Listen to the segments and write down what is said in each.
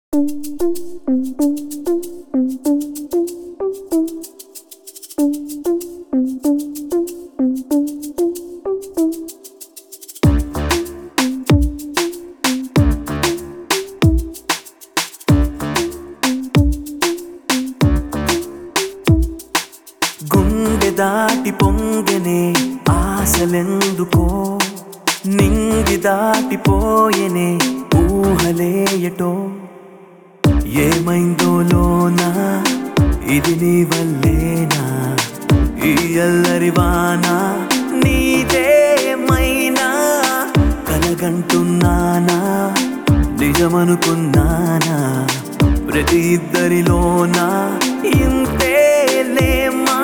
గుండె దాటి పొంగనే ఆశలెందుకో నింగి దాటిపోయెనే ఊహలేయటో ఏమైందో లోనా ఇది నీ వల్లేనా ఈ అల్లరి వాన నీదేమైనా కలగంటున్నానా నిజమనుకున్నానా ప్రతి ఇద్దరిలోనా ఇంతేలేమా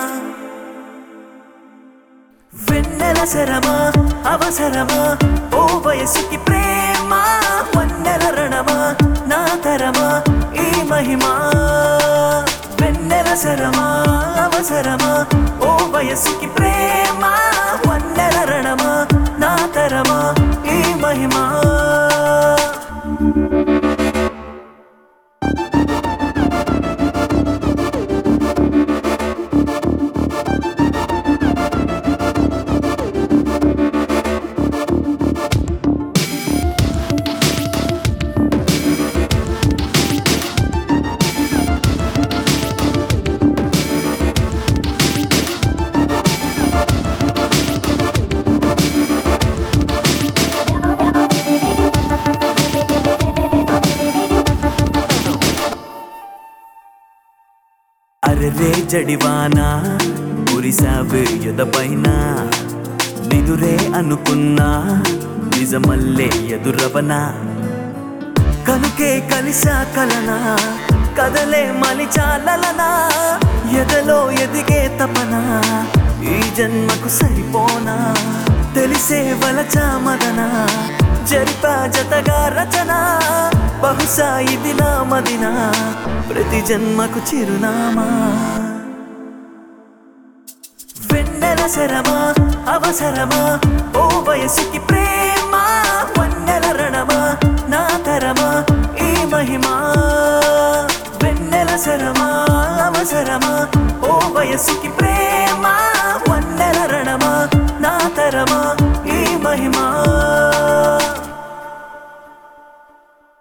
వెన్నెల శరమా అవసరమా ఓ వయసుకి ప్రేమ వన్నెల రణమా నా తరమా ఈ మహిమా వెన్నెల శరమా అవసరమా ఓ వయసుకి ప్రేమ వన్నెల రణమా నా తరమా ఈ మహిమా అరెరే జడివానా కురిసావే ఎదపైన నిదురే అనుకున్నా నిజమల్లే ఎదురవనా కనుకే కలిసా కలనా కదలే మలిచాలనా ఎదలో ఎదిగే తపనా ఈ జన్మకు సరిపోనా తెలిసే వలచా మదన జరిపా జతగా రచన బహుశా ఇది నా మదినా ప్రతి జన్మకు చిరునామా వెన్నెల శరమా అవసరమా ఓ వయసుకి ప్రేమ వన్నెల రణమా నా తరమా ఈ మహిమా వెన్నెల శరమా అవసరమా ఓ వయసుకి ప్రేమ